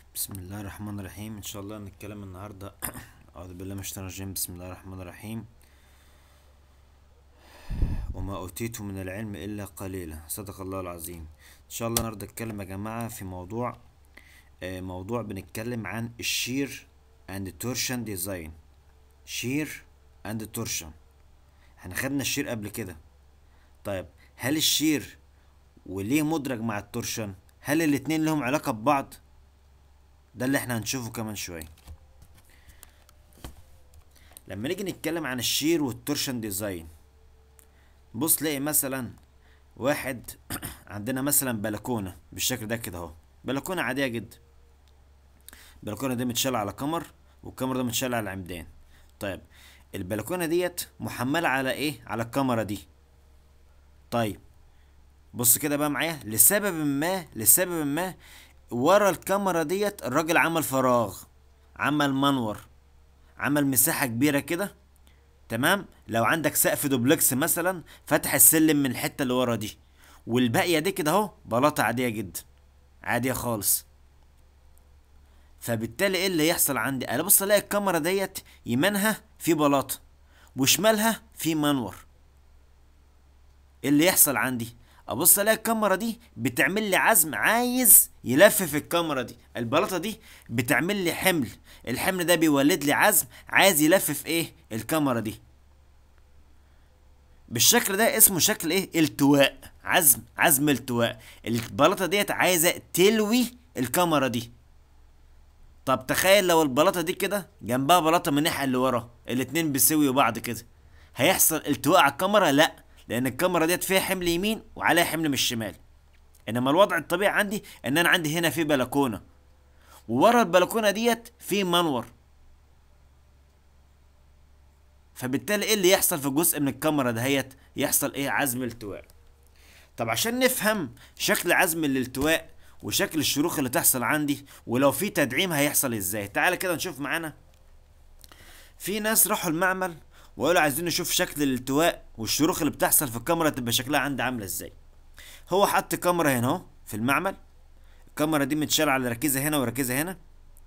بسم الله الرحمن الرحيم ان شاء الله نتكلم النهارده اعوذ بالله من الشيطان الرجيم بسم الله الرحمن الرحيم وما اوتيت من العلم الا قليلا صدق الله العظيم ان شاء الله النهارده نتكلم يا جماعه في موضوع آه، موضوع بنتكلم عن الشير اند تورشن ديزاين شير اند تورشن احنا خدنا الشير قبل كده طيب هل الشير وليه مدرج مع التورشن هل الاتنين لهم علاقه ببعض ده اللي احنا هنشوفه كمان شوية لما نيجي نتكلم عن الشير والتورشن ديزاين بص تلاقي مثلا واحد عندنا مثلا بلكونة بالشكل ده كده اهو بلكونة عادية جدا البلكونة دي متشالة على كمر والكمر ده متشال على عمدان طيب البلكونة ديت محملة على ايه على الكاميرا دي طيب بص كده بقى معايا لسبب ما لسبب ما ورا الكاميرا ديت الراجل عمل فراغ عمل منور عمل مساحة كبيرة كده تمام لو عندك سقف دوبلكس مثلا فتح السلم من الحتة اللي ورا دي والباقية دي كده اهو بلاطة عادية جدا عادية خالص فبالتالي ايه اللي يحصل عندي انا بص الاقي الكاميرا ديت يمينها في بلاطة وشمالها في منور ايه اللي يحصل عندي ابص الاقي الكاميرا دي بتعمل لي عزم عايز يلفف الكاميرا دي البلاطه دي بتعمل لي حمل الحمل ده بيولد لي عزم عايز يلفف ايه الكاميرا دي بالشكل ده اسمه شكل ايه التواء عزم عزم التواء البلاطه ديت عايزه تلوي الكاميرا دي طب تخيل لو البلاطه دي كده جنبها بلاطه من الناحيه اللي ورا الاتنين بيسويوا بعض كده هيحصل التواء على الكاميرا لا لان الكاميرا ديت فيها حمل يمين وعليها حمل من الشمال انما الوضع الطبيعي عندي ان انا عندي هنا في بلكونه وورا البلكونه ديت في منور فبالتالي ايه اللي يحصل في جزء من الكاميرا دهيت يحصل ايه عزم التواء طب عشان نفهم شكل عزم الالتواء وشكل الشروخ اللي تحصل عندي ولو في تدعيم هيحصل ازاي تعالى كده نشوف معانا في ناس راحوا المعمل وقالوا عايزين نشوف شكل الالتواء والشروخ اللي بتحصل في الكاميرا تبقى شكلها عندي عامله ازاي هو حط كاميرا هنا اهو في المعمل الكاميرا دي متشالة على ركيزة هنا وركيزة هنا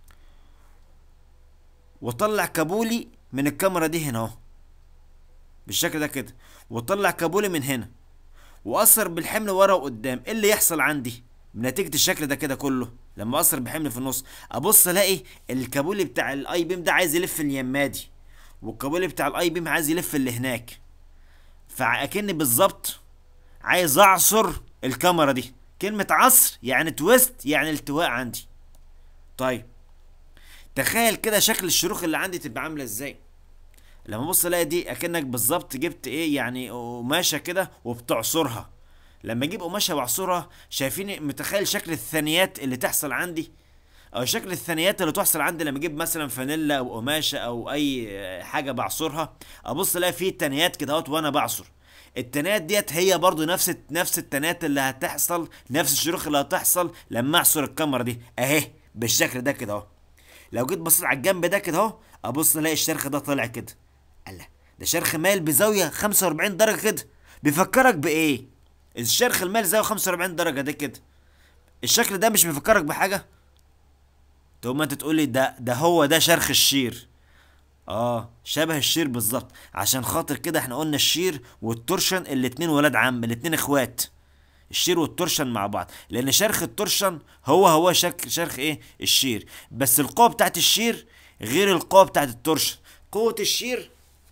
وطلع كابولي من الكاميرا دي هنا اهو بالشكل ده كده وطلع كابولي من هنا واثر بالحمل ورا وقدام ايه اللي يحصل عندي بنتيجة الشكل ده كده كله لما اثر بحمل في النص ابص الاقي الكابولي بتاع الاي بيم ده عايز يلف اليمه دي والكابولي بتاع الاي بيم عايز يلف اللي هناك فاكني بالظبط عايز اعصر الكاميرا دي كلمة عصر يعني تويست يعني التواء عندي طيب تخيل كده شكل الشروخ اللي عندي تبقى عاملة ازاي لما ابص الاقي دي اكنك بالظبط جبت ايه يعني قماشة كده وبتعصرها لما اجيب قماشة واعصرها شايفين متخيل شكل الثانيات اللي تحصل عندي او شكل الثانيات اللي تحصل عندي لما اجيب مثلا فانيلا او قماشه او اي حاجه بعصرها ابص الاقي فيه تنيات كده اهوت وانا بعصر التنيات ديت هي برضو نفس نفس التنيات اللي هتحصل نفس الشروخ اللي هتحصل لما اعصر الكاميرا دي اهي بالشكل ده كده اهو لو جيت بصيت على الجنب ده كده اهو ابص الاقي الشرخ ده طالع كده الله ده شرخ مايل بزاويه 45 درجه كده بيفكرك بايه الشرخ المايل زاويه 45 درجه ده كده الشكل ده مش بيفكرك بحاجه تقوم انت تقول لي ده ده هو ده شرخ الشير اه شبه الشير بالظبط عشان خاطر كده احنا قلنا الشير والتورشن الاتنين ولاد عم الاتنين اخوات الشير والتورشن مع بعض لان شرخ التورشن هو هو شرخ شرخ ايه الشير بس القوه بتاعت الشير غير القوه بتاعت التورشن قوه الشير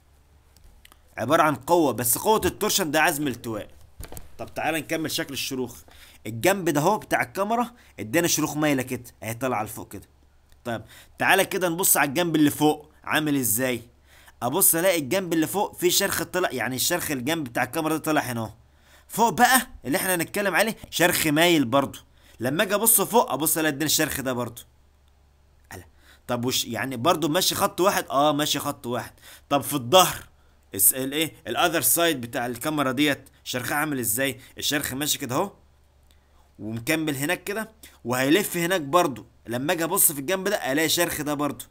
عباره عن قوه بس قوه التورشن ده عزم التواء طب تعالى نكمل شكل الشروخ الجنب ده اهو بتاع الكاميرا ادانا شروخ مايله كده اهي طالعه لفوق كده طيب تعالى كده نبص على الجنب اللي فوق عامل ازاي ابص الاقي الجنب اللي فوق في شرخ طلع يعني الشرخ الجنب بتاع الكاميرا ده طلع هنا اهو فوق بقى اللي احنا هنتكلم عليه شرخ مايل برضو لما اجي ابص فوق ابص الاقي اداني الشرخ ده برضو ألا. طب وش يعني برضو ماشي خط واحد اه ماشي خط واحد طب في الظهر الايه الاذر سايد بتاع الكاميرا ديت شرخها عامل ازاي الشرخ ماشي كده اهو ومكمل هناك كده وهيلف هناك برضو لما اجي ابص في الجنب ده الاقي شرخ ده برضو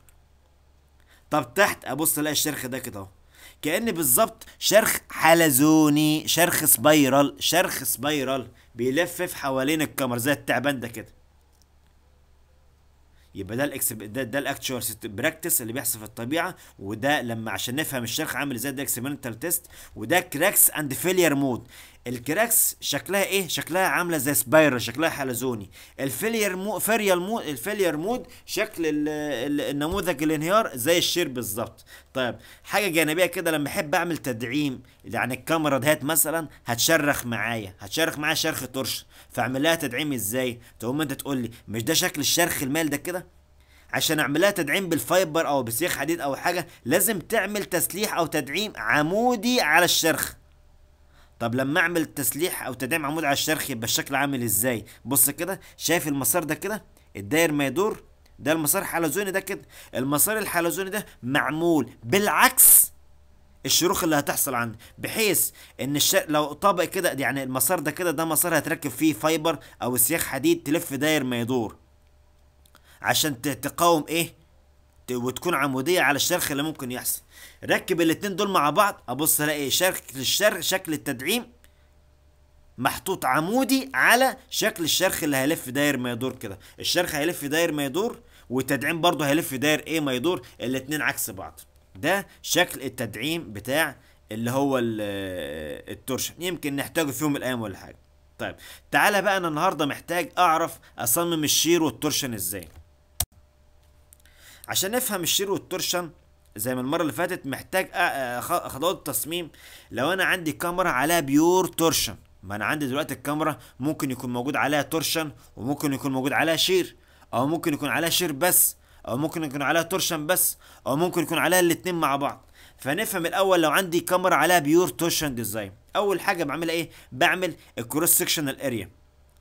طب تحت ابص الاقي الشرخ ده كده اهو كأن بالظبط شرخ حلزوني شرخ سبايرال شرخ سبايرال بيلفف حوالين الكاميرا زي التعبان ده كده يبقى ده الاكس ده, ده الاكتشوال براكتس اللي بيحصل في الطبيعه وده لما عشان نفهم الشرخ عامل ازاي ده اكسبيرمنتال تيست وده كراكس اند فيلير مود الكراكس شكلها ايه شكلها عامله زي سبايرال شكلها حلزوني الفيلير مو فيريال مود الفيلير مود شكل ال ال النموذج الانهيار زي الشير بالظبط طيب حاجه جانبيه كده لما احب اعمل تدعيم يعني الكاميرا دهات مثلا هتشرخ معايا هتشرخ معايا شرخ ترش فاعمل لها تدعيم ازاي تقوم انت تقول لي مش ده شكل الشرخ المال ده كده عشان اعمل لها تدعيم بالفايبر او بسيخ حديد او حاجه لازم تعمل تسليح او تدعيم عمودي على الشرخ طب لما اعمل تسليح او تدعيم عمود على الشرخ يبقى الشكل عامل ازاي بص كده شايف المسار ده كده الداير ما يدور ده المسار الحلزوني ده كده المسار الحلزوني ده معمول بالعكس الشروخ اللي هتحصل عندي بحيث ان الش... لو طابق كده يعني المسار ده كده ده مسار هتركب فيه فايبر او سياخ حديد تلف داير ما يدور عشان ت- تقاوم ايه ت- وتكون عمودية على الشرخ اللي ممكن يحصل ركب الاتنين دول مع بعض ابص الاقي شكل الشرخ شكل التدعيم محطوط عمودي على شكل الشرخ اللي هيلف داير ما يدور كده الشرخ هيلف داير ما يدور والتدعيم برضه هيلف داير ايه ما يدور الاتنين عكس بعض ده شكل التدعيم بتاع اللي هو ال- التورشن يمكن نحتاجه في يوم من الايام ولا حاجه طيب تعالى بقى انا النهارده محتاج اعرف اصمم الشير والتورشن ازاي عشان نفهم الشير والتورشن زي ما المره اللي فاتت محتاج أ- أ- خ- خطوات التصميم لو انا عندي كاميرا عليها بيور تورشن ما انا عندي دلوقتي الكاميرا ممكن يكون موجود عليها تورشن وممكن يكون موجود عليها شير او ممكن يكون عليها شير بس او ممكن يكون عليها تورشن بس او ممكن يكون عليها الاتنين مع بعض فنفهم الاول لو عندي كاميرا عليها بيور تورشن ديزاين اول حاجه بعملها ايه بعمل الكروس سكشنال اريا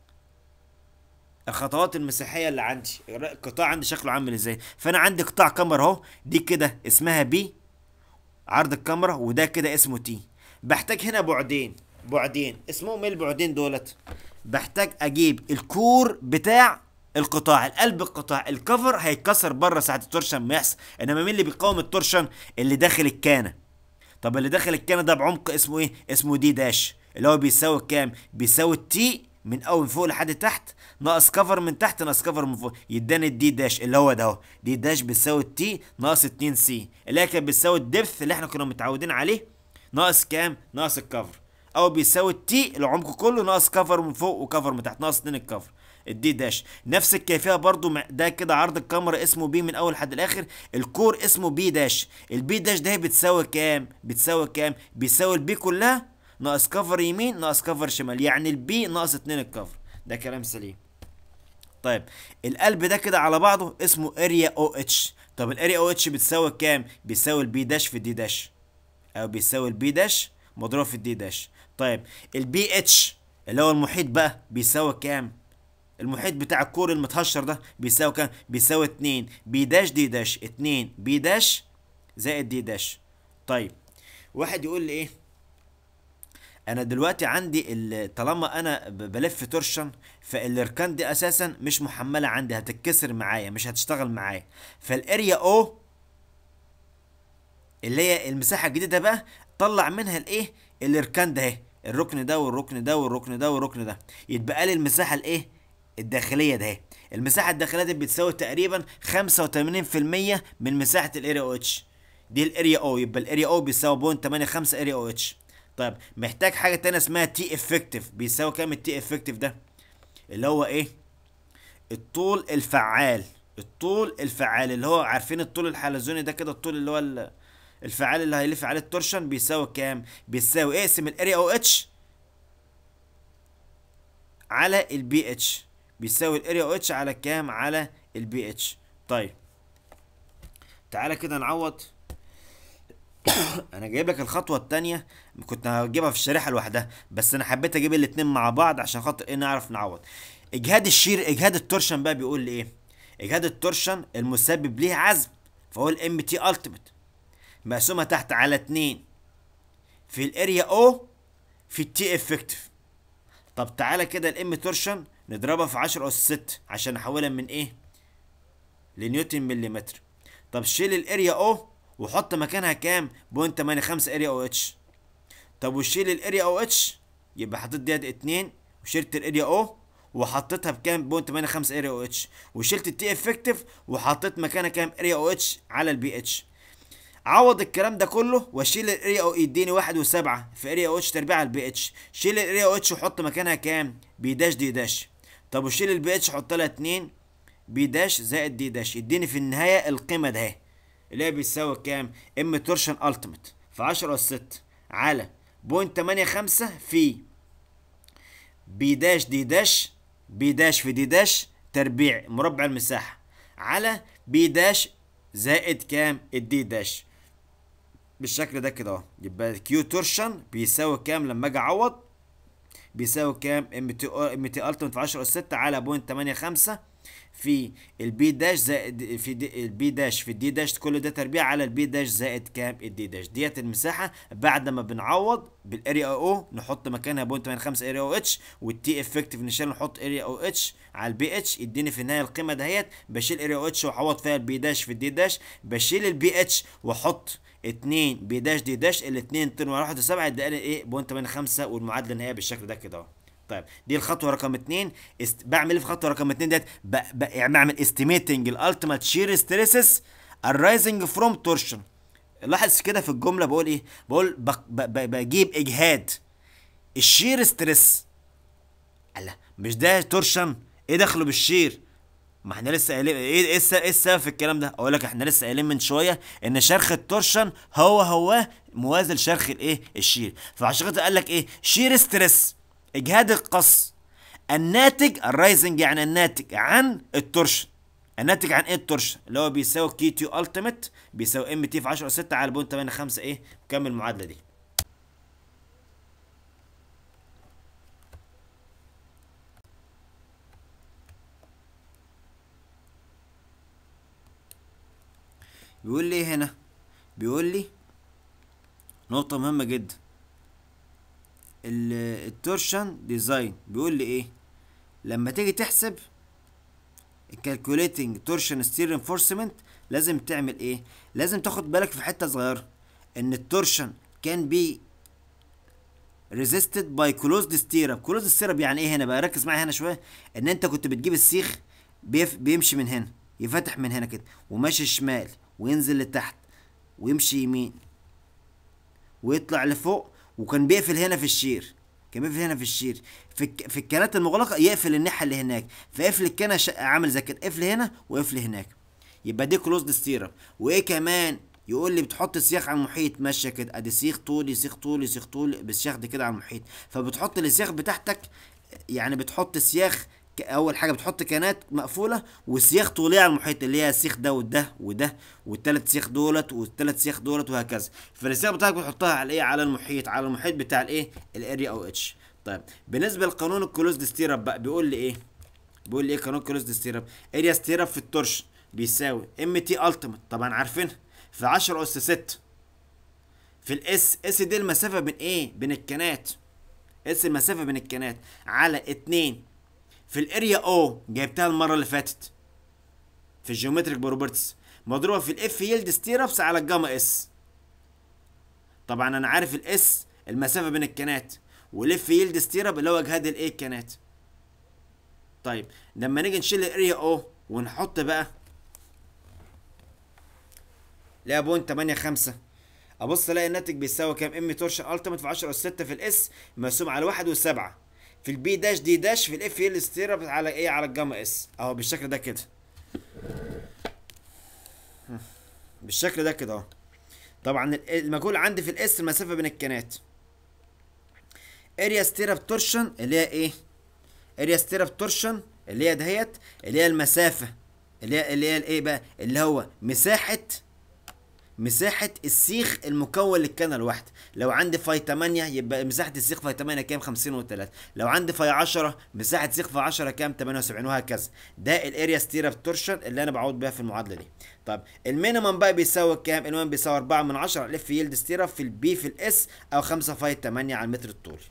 الخطوات المساحيه اللي عندي القطاع عندي شكله عامل ازاي فانا عندي قطاع كاميرا اهو دي كده اسمها بي عرض الكاميرا وده كده اسمه تي بحتاج هنا بعدين بعدين اسمهم ايه البعدين دولت بحتاج اجيب الكور بتاع القطاع القلب القطاع الكفر هيتكسر بره ساعه التورشن ما يحصل انما مين اللي بيقاوم التورشن اللي داخل الكانه طب اللي داخل الكانه ده بعمق اسمه ايه اسمه دي داش اللي هو بيساوي كام بيساوي التي من اول من فوق لحد تحت ناقص كفر من تحت ناقص كفر من فوق يداني الدي داش اللي هو ده اهو دي داش بتساوي التي ناقص 2 سي اللي هي كانت بتساوي الدبث اللي احنا كنا متعودين عليه ناقص كام ناقص الكفر او بيساوي التي العمق كله ناقص كفر من فوق وكفر من تحت ناقص 2 الكفر الدي داش نفس الكيفيه برضو مع- ده كده عرض الكاميرا اسمه بي من اول لحد الاخر الكور اسمه بي داش البي داش ده بتساوي كام بتساوي كام بيساوي البي كلها ناقص كفر يمين ناقص كفر شمال يعني البي ناقص 2 الكفر ده كلام سليم طيب القلب ده كده على بعضه اسمه اريا او اتش طب الاريا او اتش بتساوي كام بيساوي البي داش في الدي داش او بيساوي البي داش مضروب في الدي داش طيب البي اتش اللي هو المحيط بقى بيساوي كام المحيط بتاع الكور المتهشر ده بيساوي كام بيساوي 2 بي داش دي داش 2 بي داش زائد دي داش طيب واحد يقول لي ايه انا دلوقتي عندي ال- طالما انا ب- بلف تورشن فالاركان دي اساسا مش محمله عندي هتتكسر معايا مش هتشتغل معايا فالاريا او اللي هي المساحه الجديده بقى طلع منها الايه الاركان ده اهي الركن ده والركن ده والركن ده والركن ده يتبقى لي المساحه الايه الداخليه ده اهي المساحه الداخليه دي بتساوي تقريبا 85% من مساحه الاريا او اتش دي الاريا او يبقى الاريا او بيساوي 0.85 اريا او اتش طيب محتاج حاجه تانية اسمها تي افكتيف بيساوي كام التي افكتيف ده اللي هو ايه الطول الفعال الطول الفعال اللي هو عارفين الطول الحلزوني ده كده الطول اللي هو ال- الفعال اللي هيلف عليه التورشن بيساوي كام بيساوي اقسم الاريا او اتش على البي اتش بيساوي الاريا او اتش على كام على البي اتش طيب تعالى كده نعوض انا جايب لك الخطوه التانية كنت هجيبها في الشريحه لوحدها بس انا حبيت اجيب الاتنين مع بعض عشان خاطر ايه نعرف نعوض اجهاد الشير اجهاد التورشن بقى بيقول لي ايه اجهاد التورشن المسبب ليه عزم فهو الام تي التيميت مقسومه تحت على اتنين في الاريا او في التي افكتيف طب تعالى كده الام تورشن نضربها في 10 اس 6 عشان نحولها من ايه لنيوتن مليمتر طب شيل الاريا او وحط مكانها كام بوينت 85 اريا او اتش طب وشيل الاريا او اتش يبقى حطيت ديت اتنين وشلت الاريا او وحطيتها بكام بوينت 85 اريا او اتش وشلت التي افكتيف وحطيت مكانها كام اريا او اتش على البي اتش عوض الكلام ده كله واشيل الاريا او يديني واحد وسبعة في اريا او اتش تربيع على البي اتش شيل الاريا او اتش وحط مكانها كام بي داش دي داش طب وشيل البي اتش حط لها اتنين بي داش زائد دي داش يديني في النهاية القيمة ده اللي هي بيساوي كام ام تورشن التيمت في 10 اس 6 على بوينت 85 في بي داش دي داش بي داش في دي داش تربيع مربع المساحة على بي داش زائد كام الدي داش بالشكل ده كده اهو يبقى كيو تورشن بيساوي كام لما اجي اعوض بيساوي كام ام تي ام تي التيمت في 10 اس 6 على بوينت 85 في البي داش زائد في دي البي داش في الدي داش كل ده تربيع على البي داش زائد كام الدي داش ديت المساحه بعد ما بنعوض بالاريا او نحط مكانها بوينت 85 اريا او اتش والتي افكتيف نشيل نحط اريا او اتش على البي اتش يديني في النهايه القيمه دهيت بشيل اريا او اتش واعوض فيها البي داش في الدي داش بشيل البي اتش واحط 2 بي داش دي داش الاثنين طن واحد وسبعة يديني ايه بوينت 85 والمعادله النهائيه بالشكل ده كده اهو طيب دي الخطوه رقم اتنين است... بعمل ايه في الخطوه رقم اتنين ديت ب... ب... يعني بعمل استيميتنج الالتيميت شير ستريسز arising فروم تورشن لاحظ كده في الجمله بقول ايه بقول ب... ب... ب... بجيب اجهاد الشير ستريس الله مش ده تورشن ايه دخله بالشير ما احنا لسه قايلين ايه ايه الس- إيه السبب في الكلام ده اقول لك احنا لسه قايلين من شويه ان شرخ التورشن هو هو موازي لشرخ الايه الشير فعشان كده قال لك ايه شير ستريس اجهاد القص الناتج الرايزنج يعني الناتج عن التورشن الناتج عن ايه التورشن اللي هو بيساوي كي تي التيميت بيساوي ام تي في 10 6 على بوينت 85 ايه كمل المعادله دي بيقول لي إيه هنا بيقول لي نقطة مهمة جدا ال- التورشن ديزاين بيقول لي ايه لما تيجي تحسب الكالكوليتنج تورشن ستير انفورسمنت لازم تعمل ايه لازم تاخد بالك في حتة صغيرة ان التورشن كان بي ريزيستد باي كلوزد ستيرب كلوزد ستيرب يعني ايه هنا بقى ركز معايا هنا شويه ان انت كنت بتجيب السيخ بيف بيمشي من هنا يفتح من هنا كده وماشي شمال وينزل لتحت ويمشي يمين ويطلع لفوق وكان بيقفل هنا في الشير كان بيقفل هنا في الشير في الك... في الكانات المغلقه يقفل الناحيه اللي هناك فقفل الكانه ش... عامل زي كده قفل هنا وقفل هناك يبقى دي كلوزد ستيرب وايه كمان يقول لي بتحط سياخ على المحيط ماشيه كده ادي سيخ طولي سيخ طولي سيخ طولي بالسياخ دي كده على المحيط فبتحط السياخ بتاعتك يعني بتحط سياخ ك- اول حاجه بتحط كانات مقفوله وسياخ طوليه على المحيط اللي هي السيخ ده وده وده والتلات سياخ دولت والتلات سياخ دولت وهكذا فالسياخ بتاعك بتحطها على ايه على المحيط على المحيط بتاع الايه الاريا او اتش طيب بالنسبه لقانون الكلوزد ستيرب بقى بيقول لي ايه بيقول لي ايه قانون كلوزد ستيرب اريا ستيرب في التورش بيساوي ام تي التيمت طبعا عارفينها في 10 اس 6 في الاس اس دي المسافه بين ايه بين الكنات اس المسافه بين الكنات على 2 في الاريا او جايبتها المره اللي فاتت في الجيومتريك بروبرتيز مضروبه في الاف يلد ستيربس على الجاما اس طبعا انا عارف الاس المسافه بين الكنات والاف يلد ستيرب اللي هو اجهاد الايه الكنات طيب لما نيجي نشيل الاريا او ونحط بقى لا بوينت 8 5 ابص الاقي الناتج بيساوي كام ام تورشن التيمت في 10 اس 6 في الاس مقسوم على 1 و7 في البي داش دي داش في الاف ال ستيرب على ايه على الجاما اس اهو بالشكل ده كده بالشكل ده كده اهو طبعا ال- المجهول عندي في الاس المسافه بين الكنات اريا ستيرب تورشن اللي هي ايه اريا ستيرب تورشن اللي هي دهيت اللي هي المسافه اللي هي اللي هي الايه بقى اللي هو مساحه مساحة السيخ المكون للكنة الواحدة لو عندي فاي 8 يبقى مساحة السيخ فاي 8 كام 50 و3 لو عندي فاي 10 مساحة سيخ فاي 10 كام 78 وهكذا ده الاريا ستيرب تورشن اللي انا بعوض بيها في المعادلة دي طب المينيمم بقى بيساوي كام المينيمم بيساوي 4 من 10 الاف يلد ستيرب في البي في الاس او 5 فاي 8 على المتر الطولي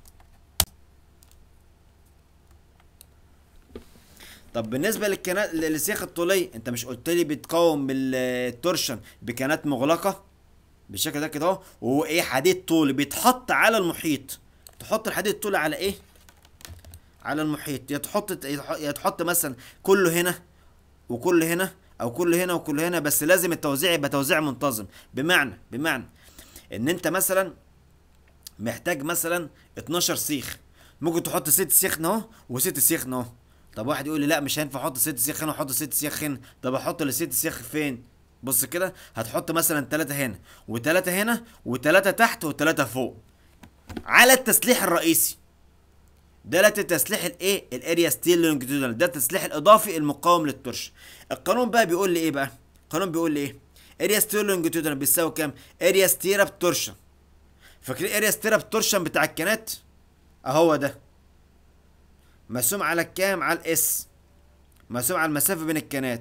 طب بالنسبه للكنات للسياخ الطوليه انت مش قلت لي بتقاوم بالتورشن بكنات مغلقه بالشكل ده كده اهو وهو ايه حديد طولي بيتحط على المحيط تحط الحديد الطولي على ايه على المحيط يا تحط يا تحط مثلا كله هنا وكله هنا او كله هنا وكله هنا بس لازم التوزيع يبقى توزيع منتظم بمعنى بمعنى ان انت مثلا محتاج مثلا 12 سيخ ممكن تحط ست سيخ هنا اهو وست سيخ هنا اهو طب واحد يقول لي لا مش هينفع احط ست سيخ هنا واحط ست سيخ هنا طب احط الست سيخ فين بص كده هتحط مثلا ثلاثة هنا وثلاثة هنا وثلاثة تحت وثلاثة فوق على التسليح الرئيسي ده لا التسليح الايه الاريا ستيل لونجيتودينال ده التسليح الاضافي المقاوم للترش القانون بقى بيقول لي ايه بقى القانون بيقول لي ايه اريا ستيل لونجيتودينال بيساوي كام اريا ستيراب تورشن فاكرين اريا ستيراب تورشن بتاع الكنات اهو ده مقسوم على الكام على الاس مقسوم على المسافه بين الكنات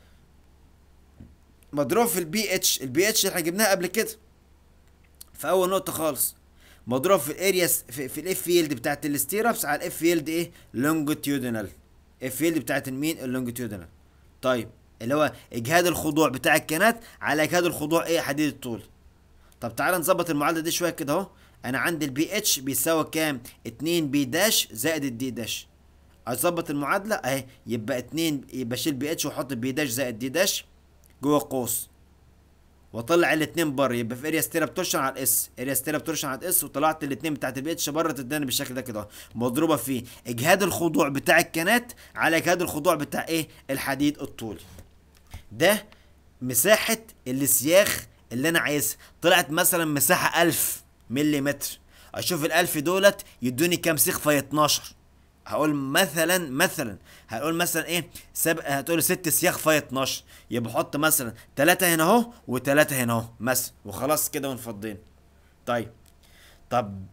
مضروب في البي اتش البي اتش اللي احنا جبناها قبل كده في اول نقطه خالص مضروب في الاريا في, في الاف فيلد بتاعت الستيرابس على الاف فيلد ايه لونجيتيودينال اف فيلد بتاعت المين اللونجيتيودينال طيب اللي هو اجهاد الخضوع بتاع الكنات على اجهاد الخضوع ايه حديد الطول طب تعالى نظبط المعادله دي شويه كده اهو انا عندي البي اتش بيساوي كام 2 بي داش زائد الدي داش اظبط المعادله اهي يبقى 2 يبقى شيل بي اتش واحط بي داش زائد دي داش جوه قوس واطلع الاثنين بره يبقى في اريا ستيراب تورشن على الاس اريا ستيراب تورشن على الاس وطلعت الاثنين بتاعت البي اتش بره تداني بالشكل ده كده مضروبه في اجهاد الخضوع بتاع الكنات على اجهاد الخضوع بتاع ايه الحديد الطولي ده مساحه السياخ اللي انا عايزها طلعت مثلا مساحه 1000 ملم اشوف ال1000 دولت يدوني كام سيخ في 12 هقول مثلا مثلا هقول مثلا ايه سب... هتقول ست سياخ في 12 يبقى حط مثلا ثلاثة هنا اهو وثلاثة هنا اهو مثلا وخلاص كده ونفضين طيب طب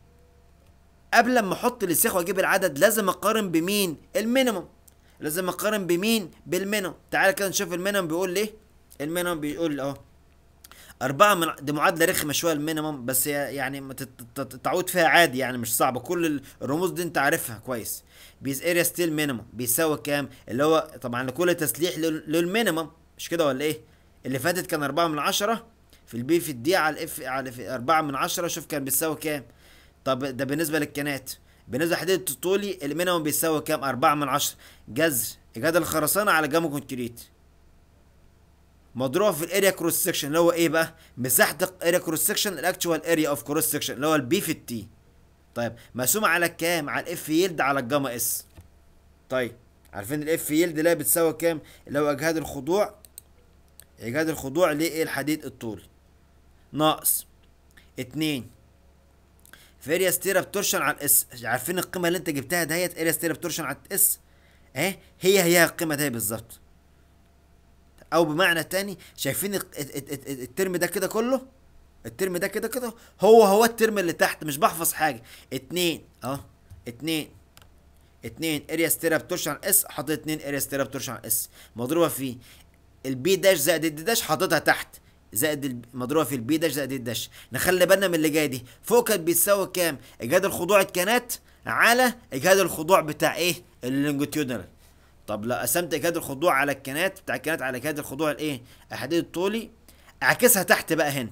قبل ما احط السياخ واجيب العدد لازم اقارن بمين المينيموم لازم اقارن بمين بالمينيموم تعالى كده نشوف المينيموم بيقول ليه المينيموم بيقول اهو أربعة من دي معادلة رخمة شوية المينيموم بس يعني تعود فيها عادي يعني مش صعبة كل الرموز دي أنت عارفها كويس بيز اريا ستيل مينيموم بيساوي كام اللي هو طبعا لكل تسليح للمينيموم مش كده ولا إيه اللي فاتت كان أربعة من عشرة في البي في الدي على الاف على في أربعة من عشرة شوف كان بيساوي كام طب ده بالنسبة للكنات بالنسبة لحديد الطولي المينيموم بيساوي كام أربعة من عشرة جذر إيجاد الخرسانة على جامو كونكريت مضروبه في الاريا كروس سكشن اللي هو ايه بقى مساحه الاريا كروس سكشن الاكتوال اريا اوف كروس سكشن اللي هو البي في التي طيب مقسومه على كام على الاف يلد على الجاما اس طيب عارفين الاف يلد اللي بتساوي كام اللي هو اجهاد الخضوع اجهاد الخضوع للحديد الطولي ناقص اتنين في اريا ستيراب تورشن على الاس عارفين القيمه اللي انت جبتها دهيت اريا ستيراب تورشن على الاس اهي هي هي القيمه دهي بالظبط او بمعنى تاني شايفين الترم ده كده كله الترم ده كده كده هو هو الترم اللي تحت مش بحفظ حاجه اتنين اه اتنين اتنين اريا ستيراب تورشن على اس حاطط اتنين اريا ستيراب تورشن على اس مضروبه في البي داش زائد الدي داش حاططها تحت زائد مضروبه في البي داش زائد الداش نخلي بالنا من اللي جاي دي فوق كانت بيتساوي كام اجهاد الخضوع الكانات على اجهاد الخضوع بتاع ايه اللونجيتيودنال طب لو قسمت اجهاد الخضوع على الكنات بتاع الكنات على اجهاد الخضوع الايه الحديد الطولي اعكسها تحت بقى هنا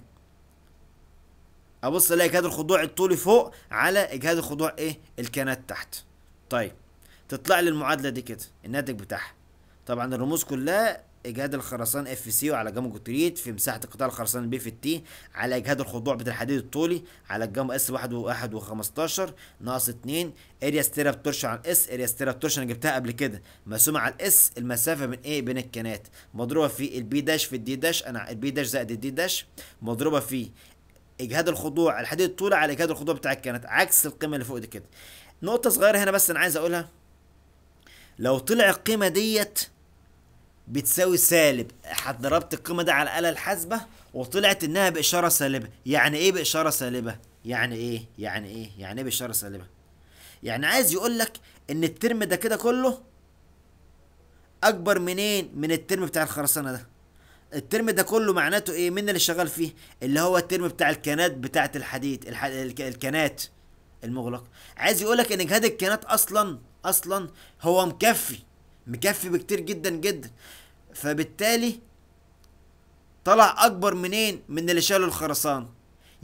ابص الاقي اجهاد الخضوع الطولي فوق على اجهاد الخضوع ايه الكنات تحت طيب تطلع لي المعادله دي كده الناتج بتاعها طبعا الرموز كلها اجهاد الخرسان اف سي وعلى جاما جوتريت في مساحه قطاع الخرسان البي في التي على اجهاد الخضوع بتاع الحديد الطولي على الجاما اس 1 و1 و15 ناقص 2 اريا ستيراب تورشن على الاس اريا ستيراب تورشن انا جبتها قبل كده مقسومه على الاس المسافه من ايه بين الكنات مضروبه في البي داش في الدي داش انا البي داش زائد الدي داش مضروبه في اجهاد الخضوع الحديد الطولي على اجهاد الخضوع بتاع الكنات عكس القيمه اللي فوق دي كده نقطه صغيره هنا بس انا عايز اقولها لو طلع القيمه ديت بتساوي سالب ضربت القيمه دي على الاله الحاسبه وطلعت انها باشاره سالبه يعني ايه باشاره سالبه يعني ايه يعني ايه يعني ايه باشاره سالبه يعني عايز يقول لك ان الترم ده كده كله اكبر منين من الترم بتاع الخرسانه ده الترم ده كله معناته ايه مين اللي شغال فيه اللي هو الترم بتاع الكنات بتاعه الحديد الح... الكنات المغلق عايز يقولك ان جهاد الكنات اصلا اصلا هو مكفي مكفي بكتير جدا جدا فبالتالي طلع اكبر منين من اللي شالوا الخرسان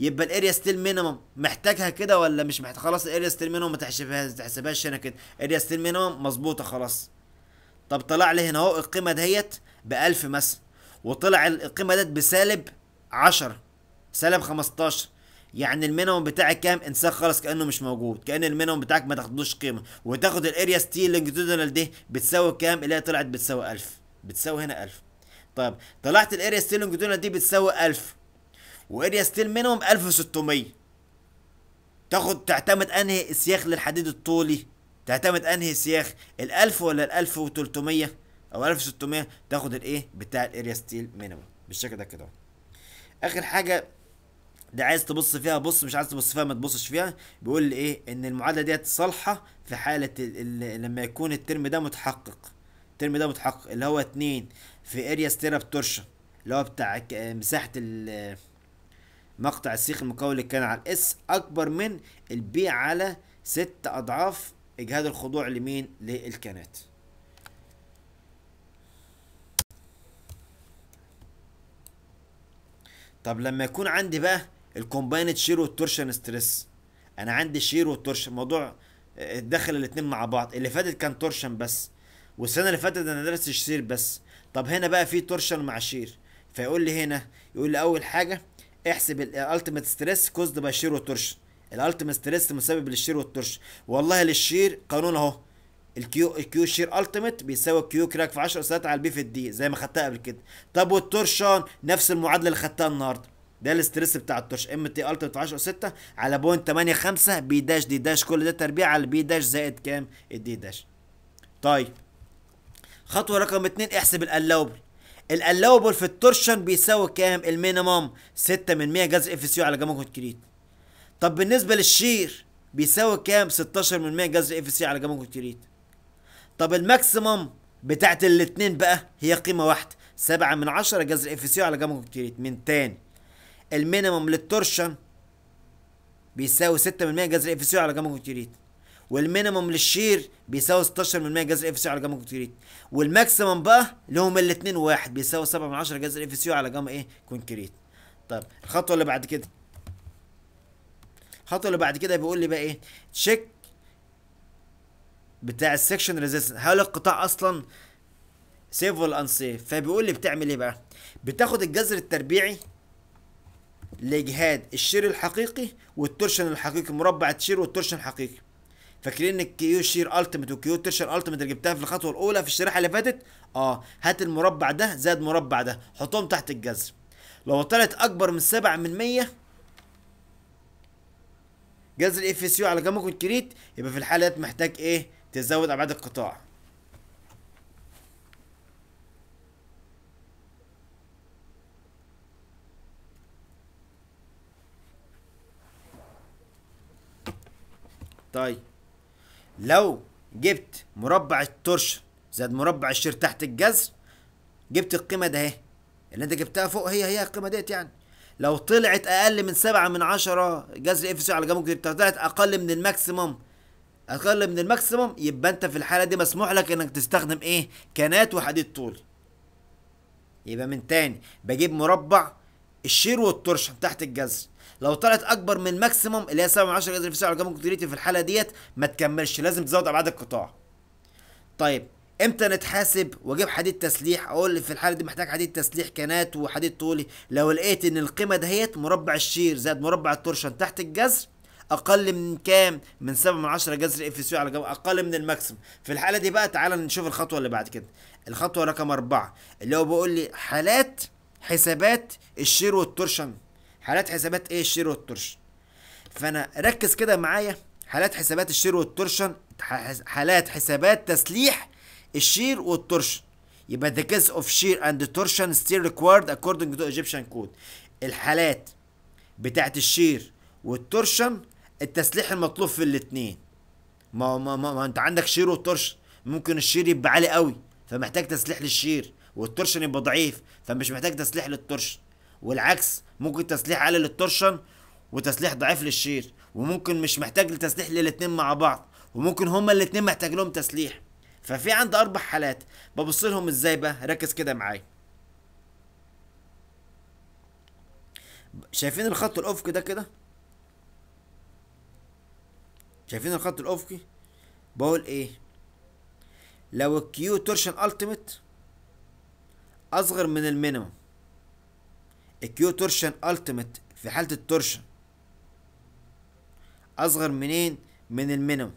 يبقى الاريا ستيل مينيمم محتاجها كده ولا مش محتاج خلاص الاريا ستيل مينيمم ما تحسبهاش تحسبهاش هنا كده اريا ستيل مينيمم مظبوطه خلاص طب طلع لي هنا اهو القيمه دهيت ب 1000 مثلا وطلع القيمه ديت بسالب 10 سالب 15 يعني المينيمم بتاعك كام انساه خالص كانه مش موجود كان المينيمم بتاعك ما تاخدوش قيمه وتاخد الاريا ستيل لونجيتودينال دي بتساوي كام اللي هي طلعت بتساوي 1000 بتساوي هنا 1000 طيب طلعت الاريا ستيل لونجيتودينال دي بتساوي 1000 واريا ستيل مينيمم 1600 تاخد تعتمد انهي سياخ للحديد الطولي تعتمد انهي سياخ ال 1000 ولا ال 1300 او 1600 تاخد الايه بتاع الاريا ستيل مينيمم بالشكل ده كده اخر حاجه ده عايز تبص فيها بص مش عايز تبص فيها ما تبصش فيها بيقول لي ايه ان المعادله ديت صالحه في حاله ال ال لما يكون الترم ده متحقق الترم ده متحقق اللي هو 2 في اريا ستيراب تورشن اللي هو بتاع ك- مساحه ال مقطع السيخ المكون اللي كان على الاس اكبر من البي على ست اضعاف اجهاد الخضوع لمين للكانات طب لما يكون عندي بقى الكومبايند شير والتورشن ستريس انا عندي شير والتورشن موضوع آه، دخل الاتنين مع بعض اللي فاتت كان تورشن بس والسنه اللي فاتت انا درست شير بس طب هنا بقى في تورشن مع شير فيقول لي هنا يقول لي اول حاجه احسب الالتيميت ستريس كوزد باي شير والتورشن الالتيميت ستريس مسبب للشير والتورشن والله للشير قانون اهو الكيو الكيو شير التيميت بيساوي الكيو كراك في 10 اسات على البي في الدي زي ما خدتها قبل كده طب والتورشن نفس المعادله اللي خدتها النهارده ده الاستريس بتاع التورش ام تي التيميت في 10 6 على بوينت 8 5 بي داش دي داش كل ده تربيع على البي داش زائد كام الدي داش طيب خطوه رقم اتنين احسب الالاوبل الالاوبل في التورشن بيساوي كام المينيمم 6 من 100 جذر اف سي على جمع كونكريت طب بالنسبه للشير بيساوي كام 16 من 100 جذر اف سي على جمع كونكريت طب الماكسيمم بتاعت الاتنين بقى هي قيمه واحده 7 من 10 جذر اف سي على جمع كونكريت من تاني المينيمم للتورشن بيساوي 6 من 100 جذر اف سي على جمع كونكريت والمينيمم للشير بيساوي 16 من 100 جذر اف سي على جاما كونكريت والماكسيمم بقى اللي هم الاثنين واحد بيساوي 7 من 10 جذر اف سي على جاما ايه كونكريت طيب الخطوه اللي بعد كده الخطوه اللي بعد كده بيقول لي بقى ايه تشيك بتاع السكشن ريزيستنس هل القطاع اصلا سيف ولا انسيف فبيقول لي بتعمل ايه بقى بتاخد الجذر التربيعي لاجهاد الشير الحقيقي والتورشن الحقيقي مربع الشير والتورشن الحقيقي فاكرين الكيو شير التيمت والكيو تورشن التيمت اللي جبتها في الخطوه الاولى في الشريحه اللي فاتت اه هات المربع ده زائد مربع ده حطهم تحت الجذر لو طلعت اكبر من 7 من 100 جذر اف اس يو على جنب كونكريت يبقى في الحاله ديت محتاج ايه تزود ابعاد القطاع طيب لو جبت مربع التورشن زائد مربع الشير تحت الجذر جبت القيمه ده اهي اللي انت جبتها فوق هي هي القيمه ديت يعني لو طلعت اقل من سبعة من عشرة جذر اف سي على جنب كونكريت طلعت اقل من الماكسيموم اقل من الماكسيموم يبقى انت في الحاله دي مسموح لك انك تستخدم ايه كانات وحديد طولي يبقى من تاني بجيب مربع الشير والتورشن تحت الجذر لو طلعت اكبر من الماكسيموم اللي هي 7 من 10 جذر في الساعه على جنب كونكريت في الحاله ديت ما تكملش لازم تزود ابعاد القطاع طيب امتى نتحاسب واجيب حديد تسليح اقول في الحاله دي محتاج حديد تسليح كانات وحديد طولي لو لقيت ان القيمه دهيت مربع الشير زائد مربع التورشن تحت الجذر اقل من كام من 7 من 10 جذر اف سي على جنب اقل من الماكسيمم في الحاله دي بقى تعالى نشوف الخطوه اللي بعد كده الخطوه رقم أربعة اللي هو بيقول لي حالات حسابات الشير والتورشن حالات حسابات ايه الشير والتورشن فانا ركز كده معايا حالات حسابات الشير والتورشن ح- حالات حسابات تسليح الشير والتورشن يبقى the case of shear and torsion still required according to Egyptian code الحالات بتاعت الشير والتورشن التسليح المطلوب في الاتنين ما ما ما, ما انت عندك شير وتورشن ممكن الشير يبقى عالي قوي فمحتاج تسليح للشير والتورشن يبقى ضعيف فمش محتاج تسليح للتورشن والعكس ممكن تسليح عالي للتورشن وتسليح ضعيف للشير وممكن مش محتاج لتسليح للاتنين مع بعض وممكن هما الاتنين محتاج لهم تسليح ففي عندي اربع حالات ببص لهم ازاي بقى ركز كده معايا شايفين الخط الافقي ده كده شايفين الخط الافقي بقول ايه لو الكيو تورشن التيميت اصغر من المينيمم الكيو تورشن التيميت في حالة التورشن اصغر منين من المينيمم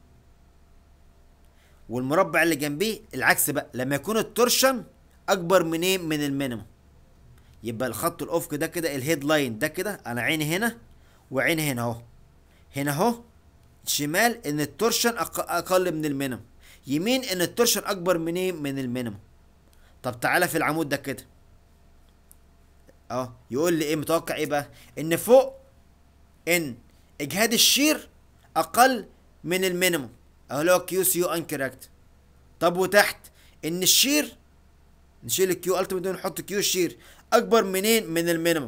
والمربع اللي جنبيه العكس بقى لما يكون التورشن اكبر منين من المينيمم يبقى الخط الافقي ده كده الهيد لاين ده كده انا عيني هنا وعيني هنا اهو هنا اهو شمال ان التورشن أق- اقل من المينيمم يمين ان التورشن اكبر منين من المينيمم طب تعالى في العمود ده كده اه يقول لي ايه متوقع ايه بقى ان فوق ان اجهاد الشير اقل من المينيمم اهو اللي هو كيو سي يو انكركت طب وتحت ان الشير نشيل الكيو التيميت ونحط كيو شير اكبر منين من المينيمم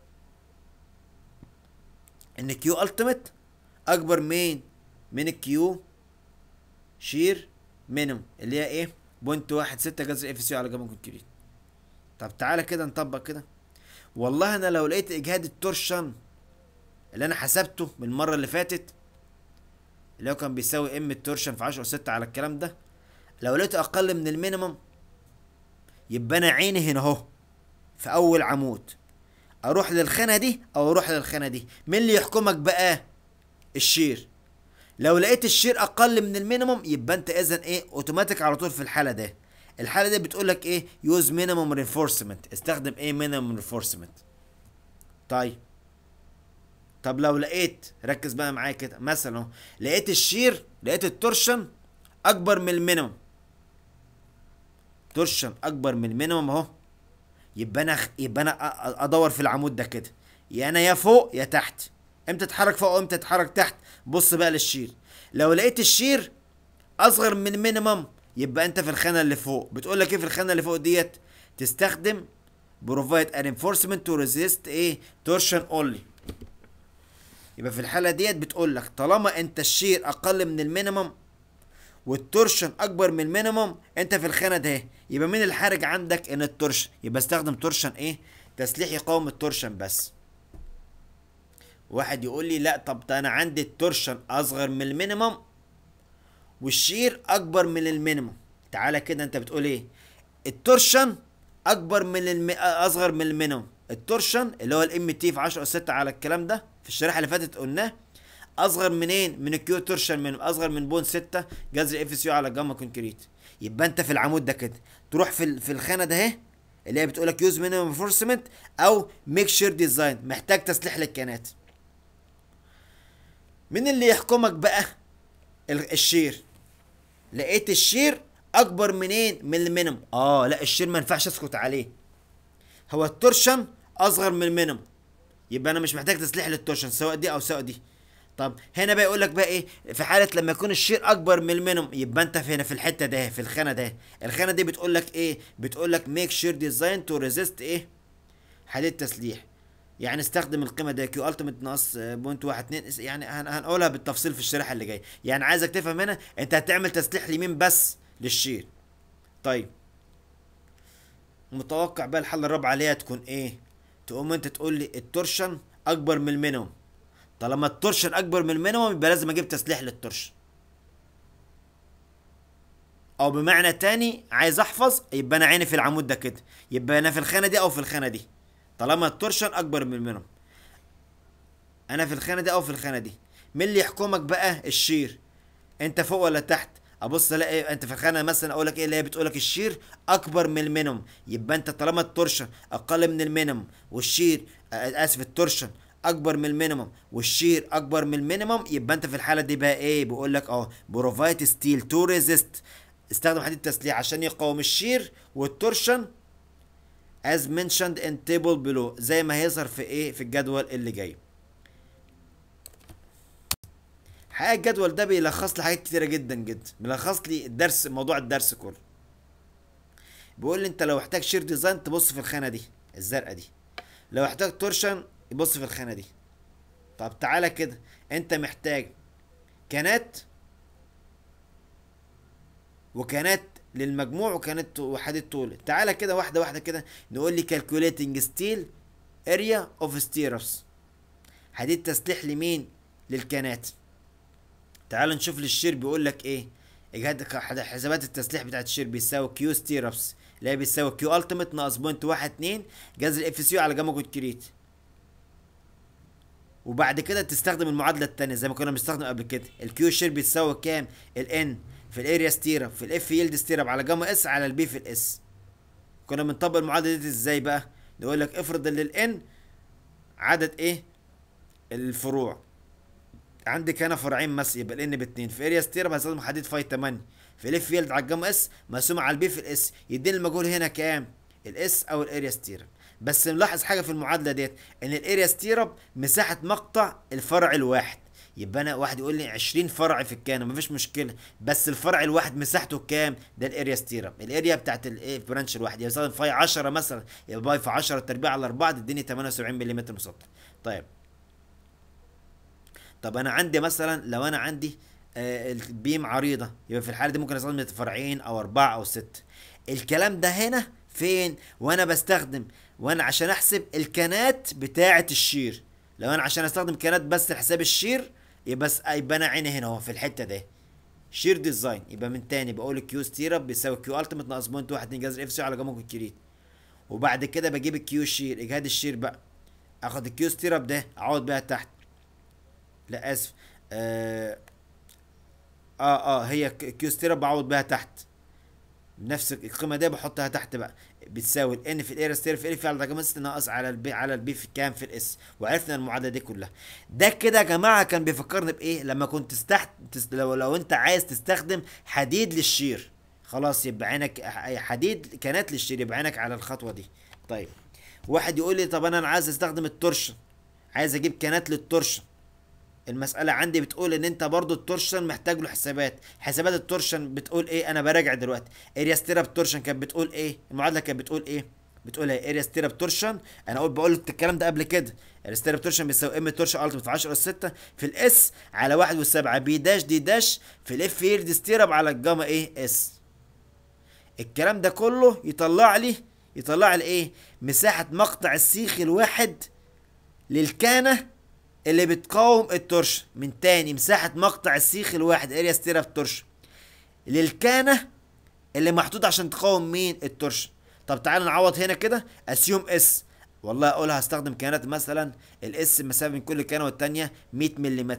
ان كيو التيميت اكبر من من الكيو شير مينيمم اللي هي ايه بوينت واحد ستة جذر اف سي على جبل كونكريت طب تعالى كده نطبق كده والله انا لو لقيت اجهاد التورشن اللي انا حسبته من المره اللي فاتت اللي هو كان بيساوي ام التورشن في 10 6 على الكلام ده لو لقيته اقل من المينيمم يبقى انا عيني هنا اهو في اول عمود اروح للخانه دي او اروح للخانه دي مين اللي يحكمك بقى الشير لو لقيت الشير اقل من المينيمم يبقى انت اذا ايه اوتوماتيك على طول في الحاله ده الحاله دي بتقول لك ايه يوز مينيمم رينفورسمنت استخدم ايه مينيمم رينفورسمنت طيب طب لو لقيت ركز بقى معايا كده مثلا اهو لقيت الشير لقيت التورشن اكبر من المينيمم تورشن اكبر من المينيمم اهو يبقى انا يبقى انا أ- ادور في العمود ده كده يا انا يا فوق يا تحت امتى تتحرك فوق وامتى تتحرك تحت بص بقى للشير لو لقيت الشير اصغر من المينيمم يبقى انت في الخانه اللي فوق بتقول لك ايه في الخانه اللي فوق ديت تستخدم provide an enforcement to resist ايه torsion only يبقى في الحاله ديت بتقول لك طالما انت الشير اقل من المينيمم والتورشن اكبر من المينيمم انت في الخانه ده يبقى مين الحارج عندك ان التورشن يبقى استخدم تورشن ايه تسليح يقاوم التورشن بس واحد يقول لي لا طب ده انا عندي التورشن اصغر من المينيمم والشير اكبر من المينيمم تعالى كده انت بتقول ايه التورشن اكبر من الم... اصغر من المينيمم التورشن اللي هو الام تي في 10 6 على الكلام ده في الشريحه اللي فاتت قلناه اصغر منين من الكيو تورشن من اصغر من بون 6 جذر اف سي على جاما كونكريت يبقى انت في العمود ده كده تروح في ال- في الخانه ده اهي اللي هي بتقول لك يوز مينيمم انفورسمنت او ميك شير ديزاين محتاج تسليح للكيانات مين اللي يحكمك بقى ال- الشير لقيت الشير اكبر منين من المينيمم اه لا الشير ما ينفعش اسكت عليه هو التورشن اصغر من المينيمم يبقى انا مش محتاج تسليح للتورشن سواء دي او سواء دي طب هنا بقى يقول لك بقى ايه في حاله لما يكون الشير اكبر من المينيمم يبقى انت في هنا في الحته ده في الخانه ده الخانه دي بتقول لك ايه بتقول لك ميك شير ديزاين تو ريزيست ايه حديد تسليح يعني استخدم القيمه دي كيو التيميت ناقص آه، بوينت واحد اتنين اس- يعني هن- هنقولها بالتفصيل في الشريحه اللي جايه يعني عايزك تفهم هنا انت هتعمل تسليح اليمين بس للشير طيب متوقع بقى الحل الرابع عليها تكون ايه تقوم انت تقول لي التورشن اكبر من المينيمم طالما التورشن اكبر من المينيمم يبقى لازم اجيب تسليح للتورشن او بمعنى تاني عايز احفظ يبقى انا عيني في العمود ده كده يبقى انا في الخانه دي او في الخانه دي طالما التورشن اكبر من المينيمم انا في الخانه دي او في الخانه دي مين اللي يحكمك بقى الشير انت فوق ولا تحت ابص الاقي انت في الخانه مثلا اقول لك ايه اللي هي بتقول لك الشير اكبر من المينيمم يبقى انت طالما التورشن اقل من المينيمم والشير آه، اسف التورشن اكبر من المينيمم والشير اكبر من المينيمم يبقى انت في الحاله دي بقى ايه بيقول لك اه بروفايت ستيل تو ريزيست استخدم حديد تسليح عشان يقاوم الشير والتورشن as mentioned in table below زي ما هيظهر في ايه في الجدول اللي جاي حقيقة الجدول ده بيلخص لي حاجات كتيرة جدا جدا بيلخص لي الدرس موضوع الدرس كله بيقول لي انت لو احتاج شير ديزاين تبص في الخانة دي الزرقاء دي لو احتاج تورشن يبص في الخانة دي طب تعالى كده انت محتاج كانات وكانات للمجموع وكانت وحدة طول تعالى كده واحدة واحدة كده نقول لي calculating steel اريا اوف ستيربس حديد تسليح لمين للكنات تعال نشوف للشير بيقول لك ايه اجهاد حسابات التسليح بتاعت الشير بيساوي كيو ستيربس اللي هي بيساوي كيو التيميت ناقص بوينت واحد اتنين جذر الاف سي على جاما كونكريت وبعد كده تستخدم المعادله الثانيه زي ما كنا بنستخدم قبل كده الكيو شير بيساوي كام الان في الاريا ستيرب في الاف يلد ستيرب على جاما اس على البي في الاس كنا بنطبق المعادله دي ازاي بقى نقول لك افرض ان الان عدد ايه الفروع عندك هنا فرعين مثلا يبقى الان باتنين في اريا ستيرب هستخدم حديد فاي 8 في الاف يلد على الجاما اس مقسومه على البي في الاس يديني المجهول هنا كام الاس او الاريا ستيرب بس نلاحظ حاجه في المعادله ديت ان الاريا ستيرب مساحه مقطع الفرع الواحد يبقى انا واحد يقول لي 20 فرع في الكانه مفيش مشكله بس الفرع الواحد مساحته كام ده الاريا ستيرب الاريا بتاعت الايه برانش الواحد يبقى مثلا فاي 10 مثلا يبقى باي في 10 تربيع على 4 تديني 78 ملم مسطح طيب طب انا عندي مثلا لو انا عندي آه البيم عريضه يبقى في الحاله دي ممكن استخدم فرعين او اربعه او ست الكلام ده هنا فين وانا بستخدم وانا عشان احسب الكنات بتاعه الشير لو انا عشان استخدم كنات بس لحساب الشير يبقى بس يبقى انا عيني هنا اهو في الحته دي شير ديزاين يبقى من تاني بقول كيو ستيرب بيساوي كيو التيمت ناقص بوينت واحد اتنين جذر اف سي على جاما كونكريت وبعد كده بجيب الكيو شير اجهاد الشير بقى اخد الكيو ستيرب ده اقعد بيها تحت لا اسف آه اه, آه هي كيو ستيرب بعوض بيها تحت نفس القيمه دي بحطها تحت بقى بتساوي الان في الاير ستير في الف على جاما ناقص على البي على البي في كام في الاس وعرفنا المعادله دي كلها ده كده يا جماعه كان بيفكرني بايه لما كنت تستحت تست... لو لو انت عايز تستخدم حديد للشير خلاص يبقى عينك حديد كانت للشير يبقى عينك على الخطوه دي طيب واحد يقول لي طب انا عايز استخدم التورشن عايز اجيب كانات للتورشن المسألة عندي بتقول ان انت برضو التورشن محتاج له حسابات حسابات التورشن بتقول ايه انا براجع دلوقتي اريا ستيراب تورشن كانت بتقول ايه المعادلة كانت بتقول ايه بتقول ايه اريا ستيراب تورشن انا اقول بقول الكلام ده قبل كده اريا ستيراب تورشن بيساوي ام تورشن التيمت في 10 اس 6 في الاس على 1 و7 بي داش دي داش في الاف يلد ستيراب على الجاما ايه اس الكلام ده كله يطلع لي يطلع لي ايه مساحة مقطع السيخ الواحد للكانة اللي بتقاوم التورشن من تاني مساحة مقطع السيخ الواحد اريا ستيراب تورشن للكانة اللي محطوط عشان تقاوم مين التورشن طب تعال نعوض هنا كده اسيوم اس والله اقول هستخدم كانات مثلا الاس المسافة بين كل كانة والتانية 100 ملم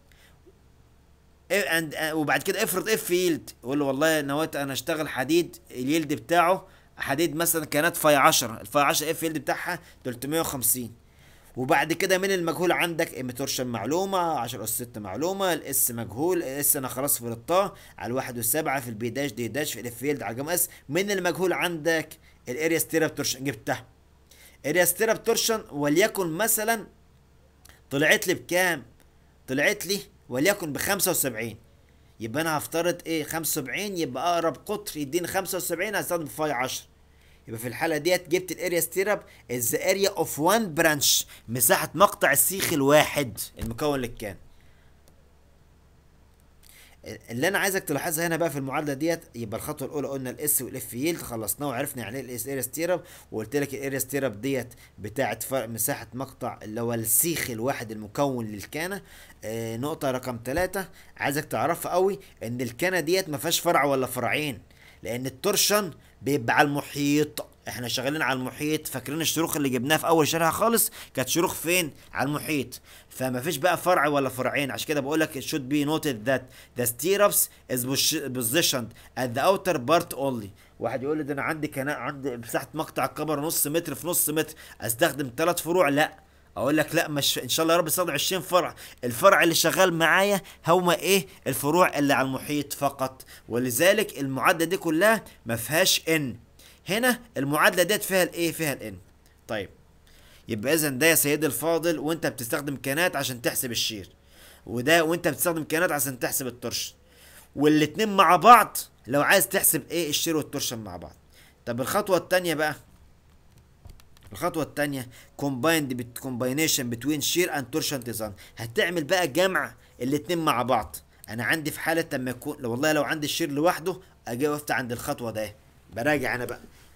وبعد كده افرض اف يلد يقول له والله نويت انا اشتغل حديد اليلد بتاعه حديد مثلا كانت فاي 10 الفاي 10 اف يلد بتاعها 350 وبعد كده من المجهول عندك ام تورشن معلومه 10 اس 6 معلومه الاس مجهول الاس انا خلاص فرضتها على الواحد والسبعه في البي داش دي داش في الاف فيلد على الجاما اس من المجهول عندك الاريا ستيراب تورشن جبتها اريا ستيراب تورشن وليكن مثلا طلعت لي بكام؟ طلعت لي وليكن ب 75 يبقى انا هفترض ايه 75 يبقى اقرب قطر يديني 75 هستخدم فاي 10 يبقى في الحاله ديت جبت الاريا ستيراب از اريا اوف وان برانش مساحه مقطع السيخ الواحد المكون للكان اللي انا عايزك تلاحظها هنا بقى في المعادله ديت يبقى الخطوه الاولى قلنا الاس والاف يلد خلصناه وعرفنا يعني ايه الاس اريا ستيراب وقلت لك الاريا ستيراب ديت بتاعه مساحه مقطع اللي هو السيخ الواحد المكون للكانه آه نقطه رقم ثلاثة عايزك تعرفها قوي ان الكانه ديت ما فيهاش فرع ولا فرعين لان التورشن بيبقى على المحيط احنا شغالين على المحيط فاكرين الشروخ اللي جبناها في اول شريحه خالص كانت شروخ فين على المحيط فما فيش بقى فرع ولا فرعين عشان كده بقول لك it should be noted that the stirrups is positioned at the outer part only واحد يقول لي ده انا عندي كناء عندي مساحه مقطع الكبر نص متر في نص متر استخدم ثلاث فروع لا اقول لك لا مش ان شاء الله يا رب استخدم 20 فرع الفرع اللي شغال معايا هما ايه الفروع اللي على المحيط فقط ولذلك المعادله دي كلها ما فيهاش ان هنا المعادله ديت فيها الايه فيها الان طيب يبقى اذا ده يا سيدي الفاضل وانت بتستخدم كانات عشان تحسب الشير وده وانت بتستخدم كانات عشان تحسب التورشن والاتنين مع بعض لو عايز تحسب ايه الشير والتورشن مع بعض طب الخطوه الثانيه بقى الخطوه الثانيه كومبايند كومباينيشن بتوين شير اند تورشن ديزاين هتعمل بقى جمع الاتنين مع بعض انا عندي في حاله لما يكون لو والله لو عندي الشير لوحده اجي وقفت عند الخطوه ده براجع انا بقى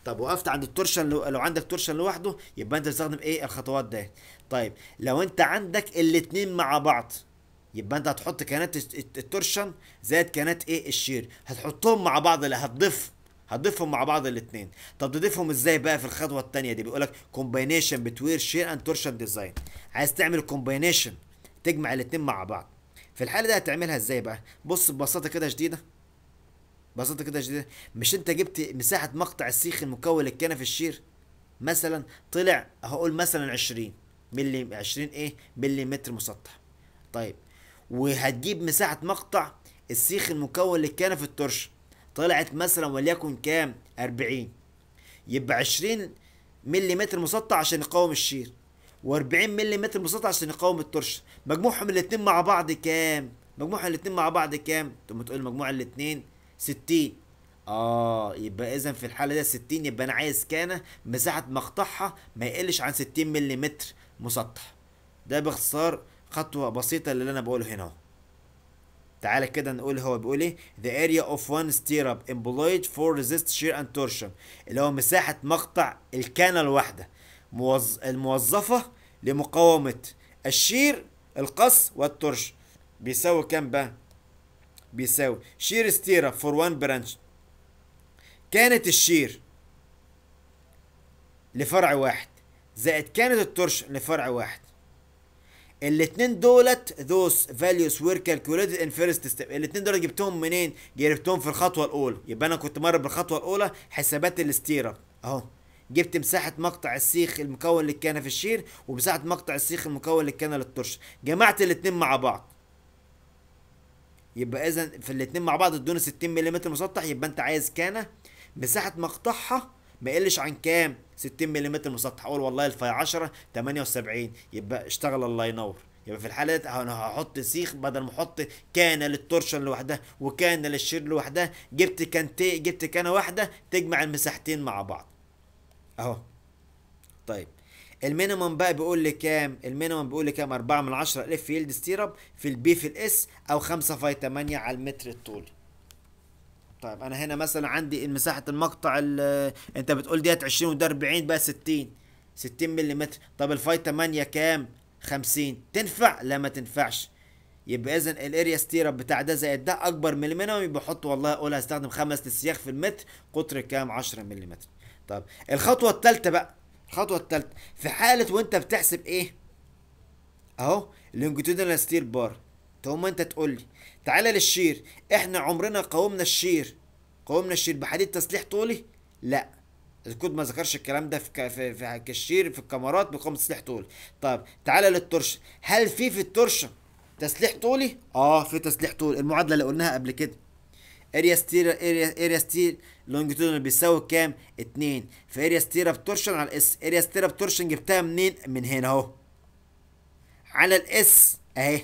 طب وقفت عند التورشن لو, لو عندك تورشن لوحده يبقى انت تستخدم ايه الخطوات ده طيب لو انت عندك الاتنين مع بعض يبقى انت هتحط كانات الت- الت- التورشن زائد كانات ايه الشير هتحطهم مع بعض لا هتضيف هتضيفهم مع بعض الاثنين طب تضيفهم ازاي بقى في الخطوه الثانيه دي بيقول لك كومباينيشن بتوين شير اند تورشن ديزاين عايز تعمل كومباينيشن تجمع الاثنين مع بعض في الحاله دي هتعملها ازاي بقى بص ببساطه كده شديده ببساطه كده شديده مش انت جبت مساحه مقطع السيخ المكون للكنف الشير مثلا طلع هقول مثلا 20 ملي 20 ايه ملي متر مسطح طيب وهتجيب مساحة مقطع السيخ المكون للكنف الترش طلعت مثلا وليكن كام 40 يبقى 20 ملي متر مسطح عشان يقاوم الشير و40 ملي متر مسطح عشان يقاوم الترش مجموعهم الاتنين مع بعض كام مجموع الاتنين مع بعض كام ثم تقول مجموع الاتنين 60 اه يبقى اذا في الحاله دي 60 يبقى انا عايز كانه مساحه مقطعها ما يقلش عن 60 ملم مسطح ده باختصار خطوه بسيطه اللي انا بقوله هنا اهو تعالى كده نقول هو بيقول ايه the area of one stirrup employed for resist shear and torsion اللي هو مساحة مقطع الكانة الواحدة موظ... الموظفة لمقاومة الشير القص والترش بيساوي كام بقى بيساوي شير ستيرب فور وان برانش كانت الشير لفرع واحد زائد كانت الترش لفرع واحد الاتنين دولت those values were calculated in first step الاتنين دول جبتهم منين جبتهم في الخطوه الاولى يبقى انا كنت مر بالخطوه الاولى حسابات الاستيرة اهو جبت مساحة مقطع السيخ المكون للكنة في الشير ومساحة مقطع السيخ المكون للكنة للترش جمعت الاتنين مع بعض يبقى اذا في الاتنين مع بعض ادونا 60 ملم مسطح يبقى انت عايز كانه مساحه مقطعها ما يقلش عن كام 60 ملم مسطح اقول والله الفاي 10 78 يبقى اشتغل الله ينور يبقى في الحاله دي انا هحط سيخ بدل ما احط كانه للتورشن لوحدها وكانه للشير لوحدها جبت كانتي جبت كانه واحده تجمع المساحتين مع بعض اهو طيب المينيمم بقى بيقول لي كام المينيمم بيقول لي كام 4 من 10 الاف يلد ستيرب في البي في الاس او 5 فاي 8 على المتر الطولي طيب انا هنا مثلا عندي مساحه المقطع ال- انت بتقول ديت 20 وده 40 بقى 60 60 ملم طب الفاي 8 كام 50 تنفع لا ما تنفعش يبقى اذا الاريا ستيرب بتاع ده زائد ده اكبر من المينيمم يبقى احط والله اقول هستخدم خمس السياخ في المتر قطر كام 10 ملم طب الخطوه الثالثه بقى الخطوه الثالثه في حاله وانت بتحسب ايه اهو لونجيتودينال ستير بار تقوم انت تقول لي تعالى للشير احنا عمرنا قاومنا الشير قاومنا الشير بحديد تسليح طولي لا الكود ما ذكرش الكلام ده في ك- في في كالشير في الكاميرات بيقاوم تسليح طولي طب تعالى للترشة هل في في الترشة تسليح طولي اه في تسليح طولي المعادله اللي قلناها قبل كده اريا ستير اريا اريا ستير لونجيتودينال بيساوي كام 2 في اريا ستير تورشن على الاس اريا ستير تورشن جبتها منين من هنا اهو على الاس اهي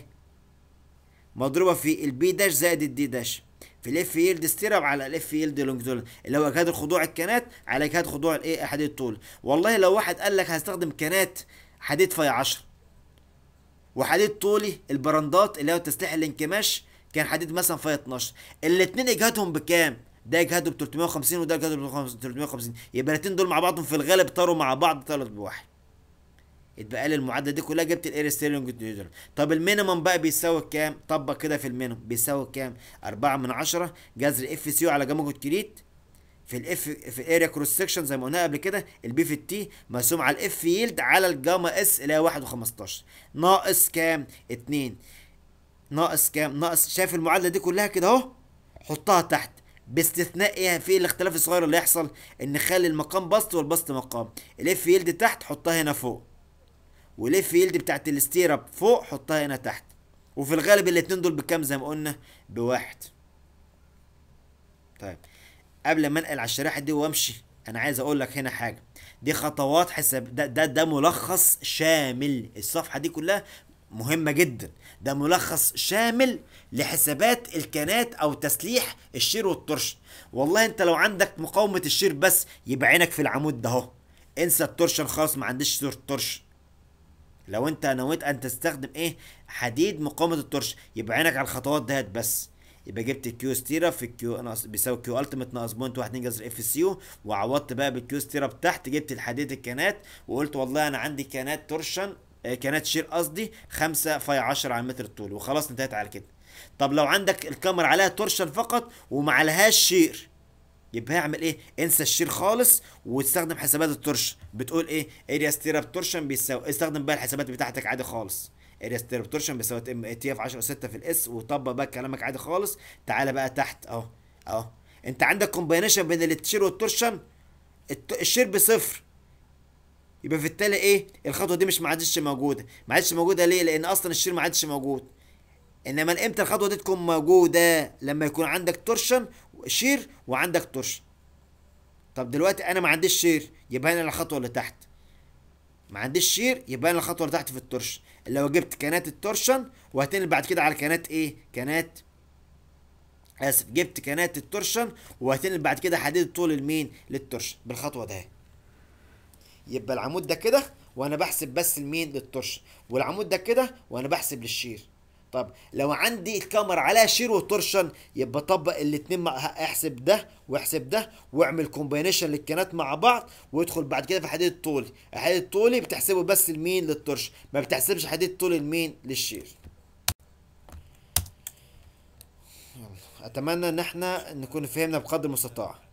مضروبه في البي داش زائد الدي داش في الاف يلد ستيرب على الاف يلد لونجيتودينال اللي هو اجهاد الخضوع الكنات على اجهاد خضوع الايه حديد الطول والله لو واحد قال لك هستخدم كنات حديد فاي 10 وحديد طولي البراندات اللي هو تسليح الانكماش كان حديد مثلا فاي 12 الاثنين اجهادهم بكام ده اجهاده ب 350 وده اجهاده ب 350 يبقى الاثنين دول مع بعضهم في الغالب طاروا مع بعض ثلاث بواحد يبقى قال المعادله دي كلها جبت الاير ستيرلينج طب المينيمم بقى بيساوي كام طبق كده في المينيمم بيساوي كام 4 من 10 جذر اف سي على جمع كريت في الاف في الاريا كروس سكشن زي ما قلنا قبل كده البي في التي مقسوم على الاف يلد على الجاما اس اللي هي 1 و15 ناقص كام 2 ناقص كام ناقص شايف المعادله دي كلها كده اهو حطها تحت باستثناء ايه في الاختلاف الصغير اللي يحصل ان نخلي المقام بسط والبسط مقام الاف يلد تحت حطها هنا فوق والاف يلد بتاعت الاستيرب فوق حطها هنا تحت وفي الغالب الاتنين دول بكام زي ما قلنا بواحد طيب قبل ما انقل على الشريحه دي وامشي انا عايز اقول لك هنا حاجه دي خطوات حساب ده ده ده ملخص شامل الصفحه دي كلها مهمه جدا ده ملخص شامل لحسابات الكنات او تسليح الشير والترش والله انت لو عندك مقاومه الشير بس يبقى عينك في العمود ده اهو انسى التورشن خالص ما عنديش سور تورش لو انت نويت ان تستخدم ايه حديد مقاومه التورش يبقى عينك على الخطوات دهت بس يبقى جبت الكيو ستيرا في الكيو ناقص بيساوي كيو التيمت ناقص بوينت 1 2 جذر اف سي يو وعوضت بقى بالكيو ستيرا بتاعت جبت الحديد الكانات وقلت والله انا عندي كانات تورشن آه، كانات شير قصدي 5 فاي 10 على المتر الطولي وخلاص انتهت على كده طب لو عندك الكاميرا عليها تورشن فقط وما عليهاش شير يبقى هيعمل ايه انسى الشير خالص وتستخدم حسابات التورشن بتقول ايه اريا ستيراب تورشن بيساوي استخدم بقى الحسابات بتاعتك عادي خالص اريا ستيراب تورشن بيساوي ام تي اف 10 6 في الاس وطبق بقى كلامك عادي خالص تعالى بقى تحت اهو اهو انت عندك كومباينيشن بين الشير والتورشن الت- الشير بصفر يبقى في التالي ايه الخطوه دي مش ما عادش موجوده ما عادش موجوده ليه لان اصلا الشير ما عادش موجود انما امتى الخطوه دي تكون موجوده لما يكون عندك تورشن شير وعندك تورشن طب دلوقتي انا ما عنديش شير يبقى انا الخطوه اللي تحت ما عنديش شير يبقى انا الخطوه اللي تحت في التورشن اللي هو جبت كانات التورشن وهتنقل بعد كده على كانات ايه كانات اسف جبت كانات التورشن وهتنقل بعد كده حديد الطول المين للتورشن بالخطوه ده يبقى العمود ده كده وانا بحسب بس المين للتورشن والعمود ده كده وانا بحسب للشير طب لو عندي الكاميرا عليها شير وتورشن يبقى طبق الاتنين مع احسب ده واحسب ده واعمل كومبينيشن للكنات مع بعض وادخل بعد كده في حديد الطولي الحديد الطولي بتحسبه بس المين للتورشن ما بتحسبش حديد الطولي المين للشير يلا اتمنى ان احنا نكون فهمنا بقدر المستطاع